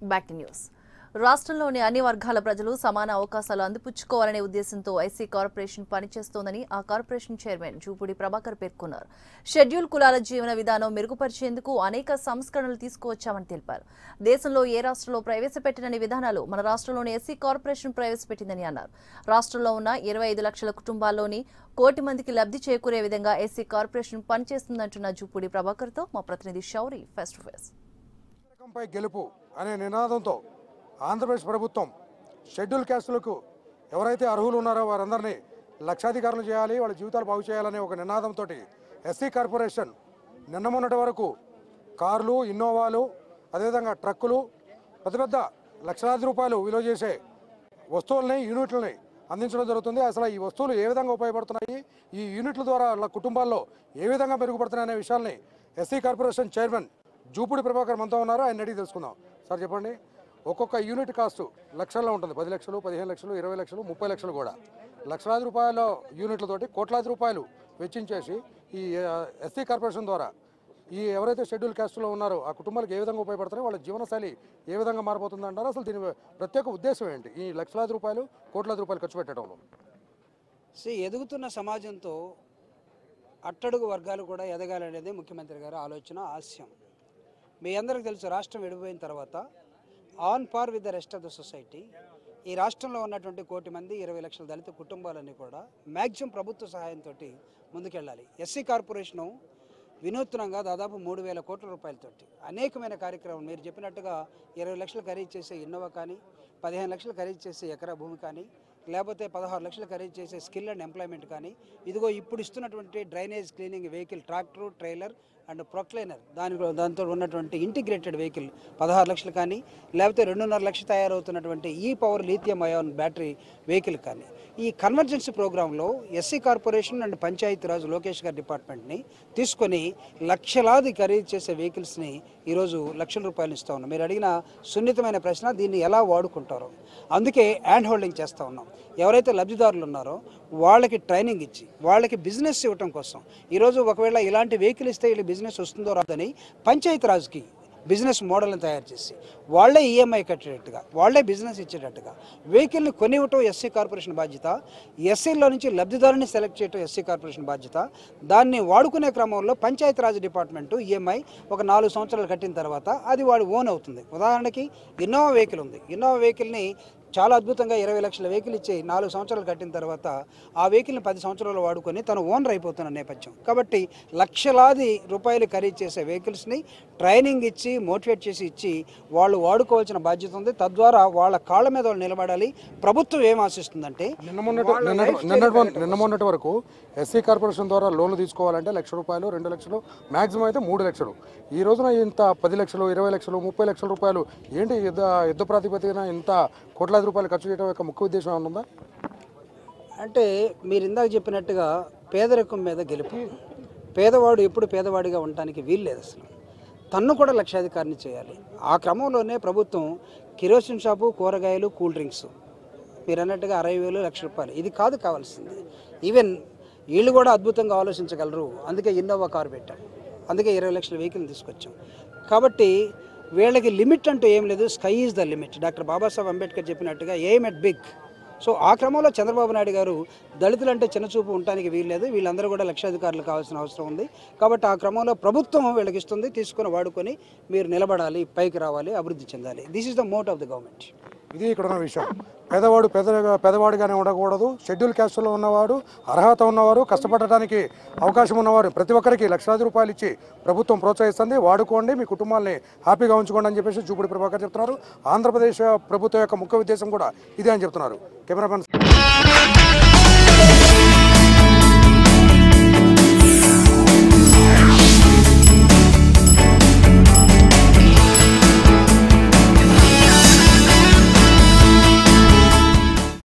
back to news రాష్ట్రంలోని అన్ని వర్గాల ప్రజలు సమాన అవకాశాలు అందిపుచ్చుకోవాలనే ఉద్దేశంతో ఐసీ కార్పొరేషన్ పనిచేస్తోందని ఆ కార్పొరేషన్ చైర్మన్ జూపూడి ప్రభాకర్ పేర్కొన్నారు షెడ్యూల్ కులాల జీవన విధానం మెరుగుపరిచేందుకు అనేక సంస్కరణలు తీసుకువచ్చామని తెలిపారు దేశంలో ఏ రాష్ట్రంలో ప్రవేశపెట్టినని విధానాలు మన రాష్ట్రంలోని ఎస్సీ కార్పొరేషన్ ప్రవేశపెట్టిందని అన్నారు రాష్ట్రంలో ఉన్న ఇరవై ఐదు లక్షల కుటుంబాల్లోని కోటి మందికి లబ్ధి చేకూరే విధంగా ఎస్సీ కార్పొరేషన్ పనిచేస్తుందంటున్న జూపూడి ప్రభాకర్తో మా ప్రతినిధి షౌరి ఫేస్ టు ఫేస్ పథకంపై గెలుపు అనే నినాదంతో ఆంధ్రప్రదేశ్ ప్రభుత్వం షెడ్యూల్ క్యాస్టులకు ఎవరైతే అర్హులు ఉన్నారో వారందరినీ లక్షాధికారులు చేయాలి వాళ్ళ జీవితాలు బాగు చేయాలనే ఒక నినాదంతో ఎస్సీ కార్పొరేషన్ నిన్న మొన్నటి వరకు కార్లు ఇన్నోవాలు అదేవిధంగా ట్రక్కులు పెద్ద పెద్ద లక్షలాది రూపాయలు విలువ చేసే వస్తువుల్ని యూనిట్లని అందించడం జరుగుతుంది అసలు ఈ వస్తువులు ఏ విధంగా ఉపయోగపడుతున్నాయి ఈ యూనిట్ల ద్వారా వాళ్ళ కుటుంబాల్లో ఏ విధంగా మెరుగుపడుతున్నాయి అనే విషయాల్ని SC corporation chairman Jupudi Prabhakar మనతో ఉన్నారు ఆయన అడిగి తెలుసుకుందాం సార్ చెప్పండి ఒక్కొక్క యూనిట్ కాస్ట్ లక్షల్లో ఉంటుంది పది లక్షలు పదిహేను లక్షలు ఇరవై లక్షలు ముప్పై లక్షలు కూడా లక్షలాది రూపాయల యూనిట్లతోటి కోట్లాది రూపాయలు వెచ్చించేసి ఈ ఎస్సీ కార్పొరేషన్ ద్వారా ఈ ఎవరైతే షెడ్యూల్ క్యాస్ట్లో ఉన్నారో ఆ కుటుంబాలకు ఏ విధంగా ఉపయోగపడుతున్నాయో వాళ్ళ జీవనశైలి ఏ విధంగా మారిపోతుంది అంటారు అసలు దీని ప్రత్యేక ఉద్దేశం ఏంటి ఈ లక్షలాది రూపాయలు కోట్లాది రూపాయలు ఖర్చు పెట్టడంలో సి ఎదుగుతున్న సమాజంతో అట్టడుగు వర్గాలు కూడా ఎదగాలనేది ముఖ్యమంత్రి గారి ఆలోచన ఆశయం మీ అందరికీ తెలుసు రాష్ట్రం విడిపోయిన తర్వాత on par with the rest of the society ఈ రాష్ట్రంలో ఉన్నటువంటి కోటి మంది ఇరవై లక్షల దళిత కుటుంబాలన్నీ కూడా మ్యాక్సిమం ప్రభుత్వ సహాయంతో ముందుకెళ్ళాలి ఎస్సీ కార్పొరేషను వినూత్నంగా దాదాపు మూడు వేల కోట్ల రూపాయలతోటి అనేకమైన కార్యక్రమం మీరు చెప్పినట్టుగా ఇరవై లక్షలు ఖరీదు చేసే ఇన్నోవా కానీ పదిహేను లక్షలు ఖరీదు చేసే ఎకరా భూమి కానీ లేకపోతే పదహారు లక్షలు ఖరీదు చేసే స్కిల్ అండ్ ఎంప్లాయ్మెంట్ కానీ ఇదిగో ఇప్పుడు ఇస్తున్నటువంటి drainage cleaning vehicle tractor trailer and proclainer దాని దాంతో ఉన్నటువంటి ఇంటిగ్రేటెడ్ వెహికల్ పదహారు లక్షలు కానీ లేకపోతే రెండున్నర లక్షలు తయారవుతున్నటువంటి ఈ power lithium ion battery vehicle కానీ ఈ కన్వర్జెన్సీ ప్రోగ్రాంలో SC corporation and Panchayati Raj Lokesh garu డిపార్ట్మెంట్ని తీసుకొని లక్షలాది ఖరీదు చేసే వెహికల్స్ని ఈరోజు లక్షల రూపాయలు ఇస్తూ ఉన్నాం మీరు అడిగిన సున్నితమైన ప్రశ్న దీన్ని ఎలా వాడుకుంటారో అందుకే హ్యాండ్ హోల్డింగ్ చేస్తూ ఉన్నాం ఎవరైతే లబ్ధిదారులు ఉన్నారో వాళ్ళకి ట్రైనింగ్ ఇచ్చి వాళ్ళకి బిజినెస్ ఇవ్వటం కోసం ఈరోజు ఒకవేళ ఇలాంటి వెహికల్ ఇస్తే వీళ్ళకి బిజినెస్ వస్తుందో రాదని పంచాయతీరాజ్కి బిజినెస్ మోడల్ని తయారు చేసి వాళ్ళే ఈఎంఐ కట్టేటట్టుగా వాళ్ళే బిజినెస్ ఇచ్చేటట్టుగా వెహికల్ని కొనివ్వటం ఎస్సీ కార్పొరేషన్ బాధ్యత ఎస్సీలో నుంచి లబ్ధిదారుని సెలెక్ట్ చేయటం ఎస్సీ కార్పొరేషన్ బాధ్యత దాన్ని వాడుకునే క్రమంలో పంచాయతీరాజ్ డిపార్ట్మెంటు ఈఎంఐ ఒక నాలుగు సంవత్సరాలు కట్టిన తర్వాత అది వాడు ఓన్ అవుతుంది ఉదాహరణకి ఇన్నోవా వెహికల్ ఉంది ఇన్నోవా వెహికల్ని చాలా అద్భుతంగా ఇరవై లక్షల వెహికల్ ఇచ్చి నాలుగు సంవత్సరాలు కట్టిన తర్వాత ఆ వెహికల్ని పది సంవత్సరాలు వాడుకొని తను ఓనర్ అయిపోతున్న నేపథ్యం కాబట్టి లక్షలాది రూపాయలు ఖరీదు చేసే వెహికల్స్ని ట్రైనింగ్ ఇచ్చి మోటివేట్ చేసి ఇచ్చి వాళ్ళు వాడుకోవాల్సిన బాధ్యత ఉంది తద్వారా వాళ్ళ కాళ్ళ మీద వాళ్ళు నిలబడాలి ప్రభుత్వం ఏం ఆశిస్తుందంటే నిన్న మొన్నటి నిన్నటి నిన్నటి మొన్న- నిన్న మొన్నటి వరకు ఎస్సీ కార్పొరేషన్ ద్వారా లోన్లు తీసుకోవాలంటే లక్ష రూపాయలు రెండు లక్షలు మాక్సిమం అయితే మూడు లక్షలు ఈ రోజున ఇంత పది లక్షలు ఇరవై లక్షలు ముప్పై లక్షల రూపాయలు ఏంటి యుద్ధ యుద్ధ ప్రాతిపదికన ఇంత కోట్లాది రూపాయలు ఖర్చు చేయడం యొక్క ముఖ్య ఉద్దేశం ఏమైనా ఉందా అంటే మీరు ఇందాక చెప్పినట్టుగా పేదరికం మీద గెలుపు పేదవాడు ఎప్పుడు పేదవాడిగా ఉండటానికి వీల్లేదు అసలు తన్ను కూడా లక్షాధికారిని చేయాలి ఆ క్రమంలోనే ప్రభుత్వం కిరోసిన్ షాపు కూరగాయలు కూల్ డ్రింక్స్ మీరు అన్నట్టుగా అరవై వేలు లక్ష రూపాయలు ఇది కాదు కావాల్సింది ఈవెన్ వీళ్ళు కూడా అద్భుతంగా ఆలోచించగలరు అందుకే ఇన్నోవా కారు పెట్టాం అందుకే ఇరవై లక్షల వెహికల్ తీసుకొచ్చాం కాబట్టి వీళ్ళకి లిమిట్ అంటూ ఏం లేదు sky is the limit doctor Babasaheb Ambedkar చెప్పినట్టుగా ఎయిమ్ ఎట్ బిగ్ సో ఆ క్రమంలో చంద్రబాబు నాయుడు గారు దళితులు అంటే చిన్నచూపు ఉండటానికి వీల్లేదు వీళ్ళందరూ కూడా లక్షాధికారులు కావాల్సిన అవసరం ఉంది కాబట్టి ఆ క్రమంలో ప్రభుత్వం వీళ్ళకి ఇస్తుంది తీసుకొని వాడుకొని మీరు నిలబడాలి పైకి రావాలి అభివృద్ధి చెందాలి this is the motto of the government ఇది ఇక్కడ ఉన్న విషయం పేదవాడు పేదగా పేదవాడిగానే ఉండకూడదు షెడ్యూల్ క్యాస్ట్లో ఉన్నవాడు అర్హత ఉన్నవారు కష్టపడటానికి అవకాశం ఉన్నవారు ప్రతి ఒక్కరికి లక్షలాది రూపాయలు ఇచ్చి ప్రభుత్వం ప్రోత్సహిస్తుంది వాడుకోండి మీ కుటుంబాన్ని హ్యాపీగా ఉంచుకోండి అని చెప్పేసి చూపుడి ప్రభాకర్ చెప్తున్నారు ఆంధ్రప్రదేశ్ ప్రభుత్వం యొక్క ముఖ్య ఉద్దేశం కూడా ఇదే అని చెప్తున్నారు కెమెరామెన్